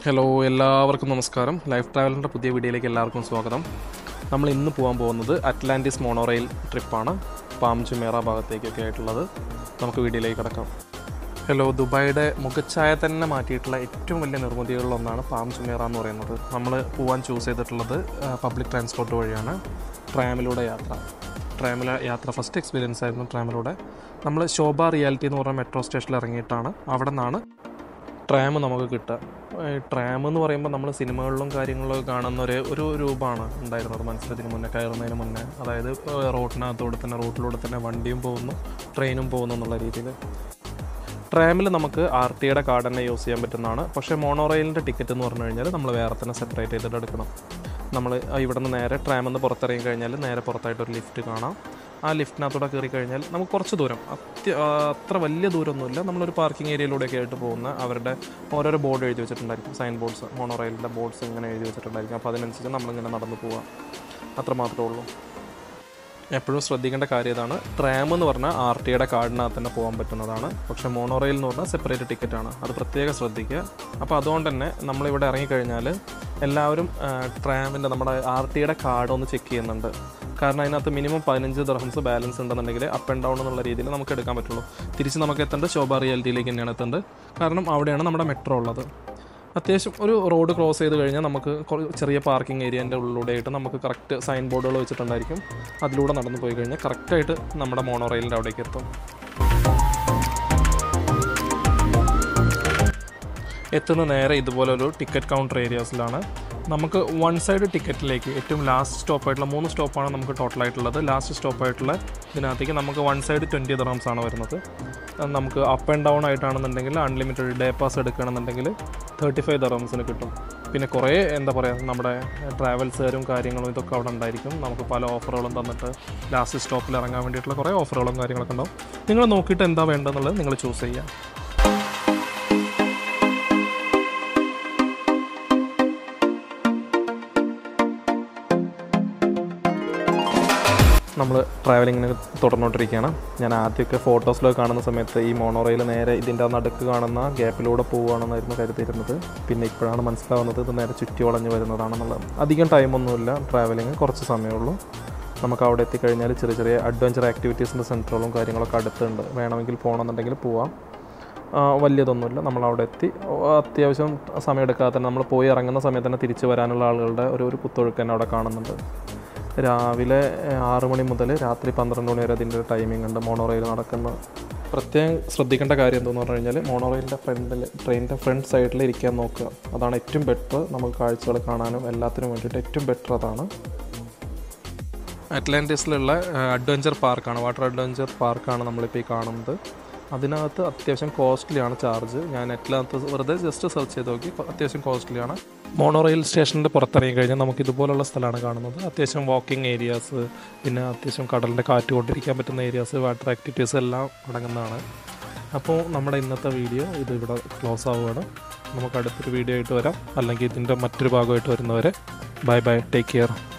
hello എല്ലാവർക്കും നമസ്കാരം life ട്രാവലിൻ്റെ പുതിയ വീഡിയോയിലേക്ക് എല്ലാവർക്കും സ്വാഗതം നമ്മൾ ഇന്ന് പോകാൻ പോകുന്നത് അറ്റ്ലാന്റിസ് മോണോറെയിൽ ട്രിപ്പാണ് പാം ചുമേറ ഭാഗത്തേക്കൊക്കെ ആയിട്ടുള്ളത് നമുക്ക് വീഡിയോയിലേക്ക് കിടക്കാം ഹലോ ദുബായിയുടെ മുഖച്ഛായ തന്നെ മാറ്റിയിട്ടുള്ള ഏറ്റവും വലിയ നിർമ്മിതികളിലൊന്നാണ് പാം ചുമേറ എന്ന് പറയുന്നത് നമ്മൾ പോകാൻ ചൂസ് ചെയ്തിട്ടുള്ളത് പബ്ലിക് ട്രാൻസ്പോർട്ട് വഴിയാണ് ട്രാമിലൂടെ യാത്ര ട്രാമിലെ യാത്ര ഫസ്റ്റ് എക്സ്പീരിയൻസ് ആയിരുന്നു ട്രാമിലൂടെ നമ്മൾ ശോഭ റിയാലിറ്റി എന്ന് പറഞ്ഞ മെട്രോ സ്റ്റേഷനിൽ ഇറങ്ങിയിട്ടാണ് അവിടെ നിന്നാണ് ട്രാം നമുക്ക് കിട്ടുക ഈ ട്രാം എന്ന് പറയുമ്പോൾ നമ്മൾ സിനിമകളിലും കാര്യങ്ങളിലും കാണുന്ന ഒരു ഒരു രൂപമാണ് ഉണ്ടായിരുന്നത് മനസ്സിലത്തിന് മുന്നേ കയറുന്നതിന് മുന്നേ അതായത് റോഡിനകത്തൂടെ തന്നെ റോട്ടിലൂടെ തന്നെ വണ്ടിയും പോകുന്നു ട്രെയിനും പോകുന്നു എന്നുള്ള രീതിയിൽ ട്രാമിൽ നമുക്ക് ആർ ടിയുടെ കാർഡ് തന്നെ യൂസ് ചെയ്യാൻ പറ്റുന്നതാണ് പക്ഷേ മോണോറെയിലിൻ്റെ ടിക്കറ്റ് എന്ന് പറഞ്ഞു കഴിഞ്ഞാൽ നമ്മൾ വേറെ തന്നെ സെപ്പറേറ്റ് ചെയ്തിട്ട് എടുക്കണം നമ്മൾ ഇവിടെ നിന്ന് നേരെ ട്രാമിൽ നിന്ന് പുറത്തിറങ്ങി കഴിഞ്ഞാൽ നേരെ പുറത്തായിട്ട് ഒരു ലിഫ്റ്റ് കാണാം ആ ലിഫ്റ്റിനകത്തൂടെ കയറി കഴിഞ്ഞാൽ നമുക്ക് കുറച്ച് ദൂരം അത്യ ആ, അത്ര വലിയ ദൂരമൊന്നുമില്ല നമ്മളൊരു പാർക്കിംഗ് ഏരിയയിലൂടെയൊക്കെ ആയിട്ട് പോകുന്ന അവരുടെ ഓരോരോ ബോർഡ് എഴുതി വെച്ചിട്ടുണ്ടായിരിക്കും സൈൻ ബോർഡ്സ് മോണോറെയിലിൻ്റെ ബോർഡ്സ് ഇങ്ങനെ എഴുതി വെച്ചിട്ടുണ്ടായിരിക്കും അപ്പോൾ അതിനനുസരിച്ച് നമ്മളിങ്ങനെ നടന്നു പോവാം അത്ര മാത്രമേ ഉള്ളൂ എപ്പോഴും ശ്രദ്ധിക്കേണ്ട കാര്യം ഇതാണ് ട്രാം എന്ന് പറഞ്ഞാൽ ആർ ടിയുടെ കാർഡിനകത്ത് തന്നെ പോകാൻ പറ്റുന്നതാണ് പക്ഷേ മോണോറെയിൽ എന്ന് പറഞ്ഞാൽ സെപ്പറേറ്റ് ടിക്കറ്റാണ് അത് പ്രത്യേകം ശ്രദ്ധിക്കുക അപ്പോൾ അതുകൊണ്ട് തന്നെ നമ്മളിവിടെ ഇറങ്ങിക്കഴിഞ്ഞാൽ എല്ലാവരും ട്രാമിൻ്റെ നമ്മുടെ ആർ ടിയുടെ കാർഡ് ഒന്ന് ചെക്ക് ചെയ്യുന്നുണ്ട് കാരണം അതിനകത്ത് മിനിമം പതിനഞ്ച് ദർഹംസ് ബാലൻസ് ഉണ്ടെന്നുണ്ടെങ്കിൽ അപ്പ് ആൻഡ് ഡൗൺ എന്നുള്ള രീതിയിൽ നമുക്ക് എടുക്കാൻ പറ്റുള്ളൂ തിരിച്ച് നമുക്ക് എത്തേണ്ടത് ശോഭ റിയാലിറ്റിയിലേക്ക് തന്നെയാണ് എത്തേണ്ടത് കാരണം അവിടെയാണ് നമ്മുടെ മെട്രോ ഉള്ളത് അത്യാവശ്യം ഒരു റോഡ് ക്രോസ് ചെയ്ത് കഴിഞ്ഞാൽ നമുക്ക് കുറ- ചെറിയ പാർക്കിംഗ് ഏരിയൻ്റെ ഉള്ളിലൂടെ ആയിട്ട് നമുക്ക് കറക്റ്റ് സൈൻ ബോർഡുകൾ വെച്ചിട്ടുണ്ടായിരിക്കും അതിലൂടെ നടന്നു പോയി കഴിഞ്ഞാൽ കറക്റ്റായിട്ട് നമ്മുടെ മോണോറെയിലിൻ്റെ അവിടേക്ക് എത്തും എത്തുന്ന നേരെ ഇതുപോലെ ഒരു ടിക്കറ്റ് കൗണ്ടർ ഏരിയാസിലാണ് നമുക്ക് വൺ സൈഡ് ടിക്കറ്റിലേക്ക് ഏറ്റവും ലാസ്റ്റ് സ്റ്റോപ്പായിട്ടുള്ള മൂന്ന് സ്റ്റോപ്പാണ് നമുക്ക് ടോട്ടൽ ആയിട്ടുള്ളത് ലാസ്റ്റ് സ്റ്റോപ്പായിട്ടുള്ള ഇതിനകത്തേക്ക് നമുക്ക് വൺ സൈഡ് ട്വൻറ്റി ദറംസ് ആണ് വരുന്നത് അത് നമുക്ക് അപ്പ് ആൻഡ് ഡൗൺ ആയിട്ടാണെന്നുണ്ടെങ്കിൽ അൺലിമിറ്റഡ് ഡേ പാസ് എടുക്കുകയാണെന്നുണ്ടെങ്കിൽ തേർട്ടി ഫൈവ് ദറംസിന് കിട്ടും പിന്നെ കുറേ എന്താ പറയുക നമ്മുടെ ട്രാവൽസുകാരും കാര്യങ്ങളും ഇതൊക്കെ അവിടെ ഉണ്ടായിരിക്കും നമുക്ക് പല ഓഫറുകളും തന്നിട്ട് ലാസ്റ്റ് സ്റ്റോപ്പിൽ ഇറങ്ങാൻ വേണ്ടിയിട്ടുള്ള കുറേ ഓഫറുകളും കാര്യങ്ങളൊക്കെ ഉണ്ടാവും നിങ്ങൾ നോക്കിയിട്ട് എന്താ വേണ്ടതെന്നുള്ളത് നിങ്ങൾ ചൂസ് ചെയ്യുക നമ്മൾ ട്രാവലിങ്ങിന് തുടർന്നുകൊണ്ടിരിക്കുകയാണ് ഞാൻ ആദ്യമൊക്കെ ഫോട്ടോസിലൊക്കെ കാണുന്ന സമയത്ത് ഈ മോണോറയിൽ നേരെ ഇതിൻ്റെ നടുക്ക് കാണുന്ന ഗ്യാപ്പിലൂടെ പോവുകയാണെന്നായിരുന്നു കരുതിയിരുന്നത് പിന്നെ ഇപ്പോഴാണ് മനസ്സിലാവുന്നത് ഇത് നേരെ ചുറ്റി വളഞ്ഞ് വരുന്നതാണെന്നുള്ളത് അധികം ടൈമൊന്നുമില്ല ട്രാവലിങ് കുറച്ച് സമയമുള്ളൂ നമുക്ക് അവിടെ എത്തിക്കഴിഞ്ഞാൽ ചെറിയ ചെറിയ അഡ്വഞ്ചർ ആക്ടിവിറ്റീസിൻ്റെ സെൻറ്ററുകളും കാര്യങ്ങളൊക്കെ അടുത്തുണ്ട് വേണമെങ്കിൽ പോകണമെന്നുണ്ടെങ്കിൽ പോവാം ആ, വലിയതൊന്നുമില്ല നമ്മൾ അവിടെ എത്തി ഓ, അത്യാവശ്യം സമയം എടുക്കാതെ തന്നെ നമ്മൾ പോയി ഇറങ്ങുന്ന സമയത്ത് തന്നെ തിരിച്ചു വരാനുള്ള ആളുകളുടെ ഒരു ഒരു കുത്തൊഴുക്ക് തന്നെ അവിടെ കാണുന്നുണ്ട് രാവിലെ ഏഹ്, ആറ് മണി മുതൽ രാത്രി പന്ത്രണ്ട് മണി വരെ അതിൻ്റെ ടൈമിംഗ് ഉണ്ട് മോണോറെയിൽ നടക്കുന്ന പ്രത്യേകം ശ്രദ്ധിക്കേണ്ട കാര്യം എന്താണെന്ന് പറഞ്ഞു കഴിഞ്ഞാൽ മോണോറെയിലിൻ്റെ ഫ്രണ്ടിൽ ട്രെയിനിൻ്റെ ഫ്രണ്ട് സൈഡിൽ ഇരിക്കാൻ നോക്കുക അതാണ് ഏറ്റവും ബെറ്റർ നമുക്ക് കാഴ്ചകൾ കാണാനും എല്ലാത്തിനും വേണ്ടിയിട്ട് ഏറ്റവും ബെറ്റർ അതാണ് അറ്റ്ലാന്റിസിലുള്ള അഡ്വഞ്ചർ പാർക്കാണ് വാട്ടർ അഡ്വഞ്ചർ പാർക്കാണ് നമ്മളിപ്പോൾ ഈ കാണുന്നത് അതിനകത്ത് അത്യാവശ്യം കോസ്റ്റ്ലിയാണ് ചാർജ് ഞാൻ നെറ്റിനകത്ത് വെറുതെ ജസ്റ്റ് സെർച്ച് ചെയ്ത് നോക്കി അത്യാവശ്യം കോസ്റ്റ്ലിയാണ് മോണോറെയിൽ സ്റ്റേഷൻ്റെ പുറത്തിറങ്ങി കഴിഞ്ഞാൽ നമുക്ക് ഇതുപോലുള്ള സ്ഥലമാണ് കാണുന്നത് അത്യാവശ്യം വാക്കിംഗ് ഏരിയാസ് പിന്നെ അത്യാവശ്യം കടലിൻ്റെ കാറ്റ് കൊണ്ടിരിക്കാൻ പറ്റുന്ന ഏരിയാസ് വാട്ടർ ആക്ടിവിറ്റീസ് എല്ലാം അടങ്ങുന്നതാണ് അപ്പോൾ നമ്മുടെ ഇന്നത്തെ വീഡിയോ ഇത് ഇവിടെ ക്ലോസ് ആവുകയാണ് നമുക്ക് അടുത്തൊരു വീഡിയോ ആയിട്ട് വരാം അല്ലെങ്കിൽ ഇതിൻ്റെ മറ്റൊരു ഭാഗമായിട്ട് വരുന്നവരെ ബൈ ബൈ ടേക്ക് കെയർ